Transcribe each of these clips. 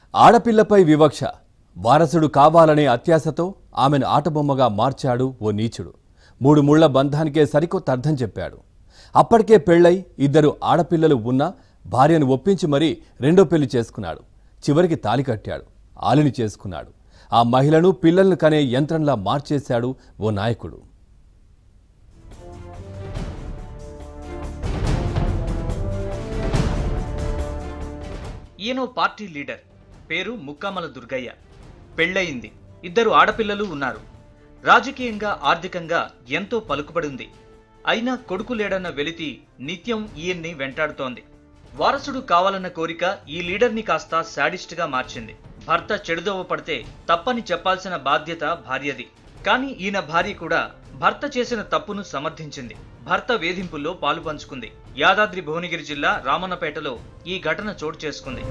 ఆడపిల్లపై వివక్ష వారసుడు కావాలనే అత్యాశతో ఆమెను ఆటబొమ్మగా మార్చాడు ఓ నీచుడు మూడు ముళ్ల బంధానికే సరికొత్త అర్థం చెప్పాడు అప్పటికే పెళ్ళై ఇద్దరు ఆడపిల్లలు ఉన్నా భార్యను ఒప్పించి మరీ రెండో పెళ్లి చేసుకున్నాడు చివరికి తాలి కట్టాడు ఆలిని చేసుకున్నాడు ఆ మహిళను పిల్లలను కనే యంత్రంలా మార్చేశాడు ఓ నాయకుడు ఈయన ఓ పార్టీ లీడర్ పేరు ముక్కామల దుర్గయ్య పెళ్ళయింది ఇద్దరు ఆడపిల్లలు ఉన్నారు రాజకీయంగా ఆర్థికంగా ఎంతో పలుకుబడి ఉంది అయినా కొడుకు లేడన్న వెలితి నిత్యం ఈయన్ని వెంటాడుతోంది వారసుడు కావాలన్న కోరిక ఈ లీడర్ని కాస్త శాడిస్ట్గా మార్చింది భర్త చెడుదోవ పడితే తప్పని చెప్పాల్సిన బాధ్యత భార్యది కానీ ఈయన భార్య కూడా భర్త చేసిన తప్పును సమర్థించింది భర్త వేధింపుల్లో పాలు పంచుకుంది యాదాద్రి భువనగిరి జిల్లా రామన్నపేటలో ఈ ఘటన చోటు చేసుకుంది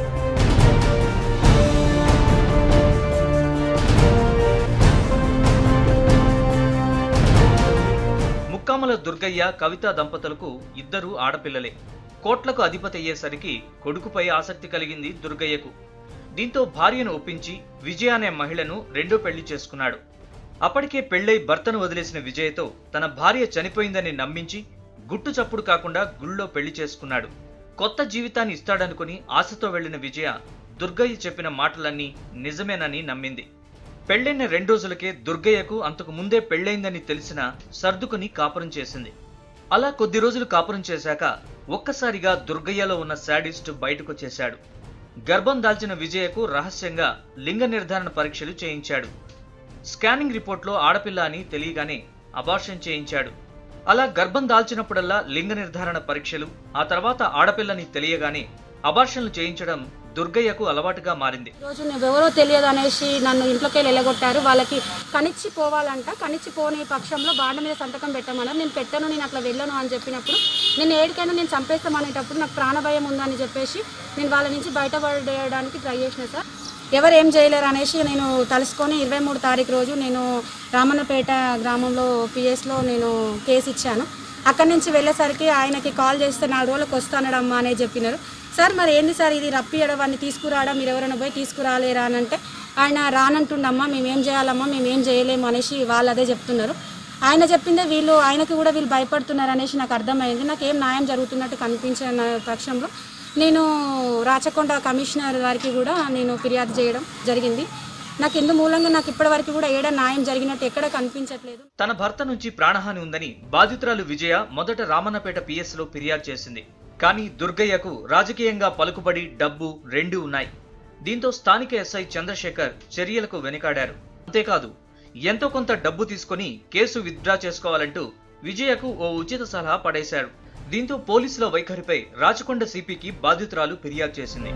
ముక్కామల దుర్గయ్య కవిత దంపతులకు ఇద్దరు ఆడపిల్లలే కోట్లకు అధిపతి అయ్యేసరికి కొడుకుపై ఆసక్తి కలిగింది దుర్గయ్యకు దీంతో భార్యను ఒప్పించి విజయ అనే మహిళను రెండో పెళ్లి చేసుకున్నాడు అప్పటికే పెళ్ళై భర్తను వదిలేసిన విజయతో తన భార్య చనిపోయిందని నమ్మించి గుట్టు చప్పుడు కాకుండా గుళ్ళో పెళ్లి చేసుకున్నాడు కొత్త జీవితాన్ని ఇస్తాడనుకుని ఆశతో వెళ్లిన విజయ దుర్గయ్య చెప్పిన మాటలన్నీ నిజమేనని నమ్మింది పెళ్ళైన రెండు రోజులకే దుర్గయ్యకు అంతకు ముందే పెళ్ళైందని తెలిసిన సర్దుకుని కాపురం చేసింది అలా కొద్ది రోజులు కాపురం చేశాక ఒక్కసారిగా దుర్గయ్యలో ఉన్న శాడిస్ట్ బయటకొచ్చేశాడు గర్భం దాల్చిన విజయకు రహస్యంగా లింగ నిర్ధారణ పరీక్షలు చేయించాడు స్కానింగ్ రిపోర్ట్లో ఆడపిల్ల అని తెలియగానే అబార్షన్ చేయించాడు అలా గర్భం దాల్చినప్పుడల్లా లింగ నిర్ధారణ పరీక్షలు ఆ తర్వాత ఆడపిల్లని తెలియగానే అబార్షన్లు చేయించడం దుర్గయ్యకు అలవాటుగా మారింది రోజు నువ్వెవరో తెలియదు అనేసి నన్ను ఇంట్లోకి వెళ్ళి వెళ్ళగొట్టారు వాళ్ళకి కనిచ్చి పోవాలంట కనిచ్చి పోని పక్షంలో బాండ మీద సంతకం పెట్టమన్నారు నేను పెట్టను నేను అట్లా వెళ్ళను అని చెప్పినప్పుడు నేను ఏడికైనా నేను చంపేస్తామనేటప్పుడు నాకు ప్రాణభయం ఉందని చెప్పేసి నేను వాళ్ళ నుంచి బయటపడేయడానికి ట్రై చేసిన సార్ ఎవరు ఏం చేయలేరు అనేసి నేను తలుసుకొని ఇరవై మూడు తారీఖు రోజు నేను రామన్నపేట గ్రామంలో పిఎస్లో నేను కేసు ఇచ్చాను అక్కడి నుంచి వెళ్ళేసరికి ఆయనకి కాల్ చేస్తే నాలుగు రోజులకు వస్తానడమ్మా అనే చెప్పినారు సార్ మరి ఏంది సార్ ఇది రప్పియడం వాడిని తీసుకురావడం మీరు ఎవరైనా పోయి తీసుకురాలేరా అని అంటే ఆయన రానంటుండమ్మా మేమేం చేయాలమ్మా మేమేం చేయలేము అనేసి వాళ్ళు అదే చెప్తున్నారు ఆయన చెప్పిందే వీళ్ళు ఆయనకి కూడా వీళ్ళు భయపడుతున్నారు అనేసి నాకు అర్థమైంది నాకు ఏం న్యాయం జరుగుతున్నట్టు కనిపించిన పక్షంలో నేను రాచకొండ కమిషనర్ గారికి కూడా నేను ఫిర్యాదు చేయడం జరిగింది నాకు ఇందు మూలంగా నాకు ఇప్పటివరకు కూడా ఏడా న్యాయం జరిగినట్టు ఎక్కడ కనిపించట్లేదు తన భర్త నుంచి ప్రాణహాని ఉందని బాధితురాలు విజయ మొదట రామన్నపేట పిఎస్ లో ఫిర్యాదు చేసింది కానీ దుర్గయ్యకు రాజకీయంగా పలుకుబడి డబ్బు రెండూ ఉన్నాయి దీంతో స్థానిక ఎస్ఐ చంద్రశేఖర్ చర్యలకు వెనుకాడారు అంతేకాదు ఎంతో కొంత డబ్బు తీసుకొని కేసు విత్డ్రా చేసుకోవాలంటూ విజయకు ఓ ఉచిత సలహా పడేశాడు దీంతో పోలీసుల వైఖరిపై రాచకొండ సిపికి బాధితురాలు ఫిర్యాదు చేసింది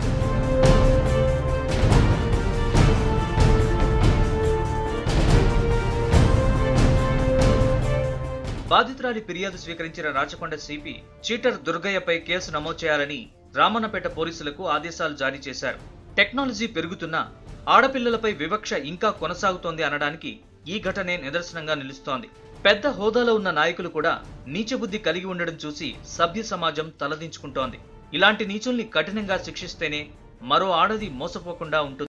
బాధితురాలి ఫిర్యాదు స్వీకరించిన రాచకొండ సిపి చీటర్ దుర్గయ్యపై కేసు నమోదు చేయాలని రామన్నపేట పోలీసులకు ఆదేశాలు జారీ చేశారు టెక్నాలజీ పెరుగుతున్నా ఆడపిల్లలపై వివక్ష ఇంకా కొనసాగుతోంది అనడానికి ఈ ఘటనే నిదర్శనంగా నిలుస్తోంది పెద్ద హోదాలో ఉన్న నాయకులు కూడా నీచబుద్ధి కలిగి ఉండడం చూసి సభ్య సమాజం తలదించుకుంటోంది ఇలాంటి నీచుల్ని కఠినంగా శిక్షిస్తేనే మరో ఆడది మోసపోకుండా ఉంటుంది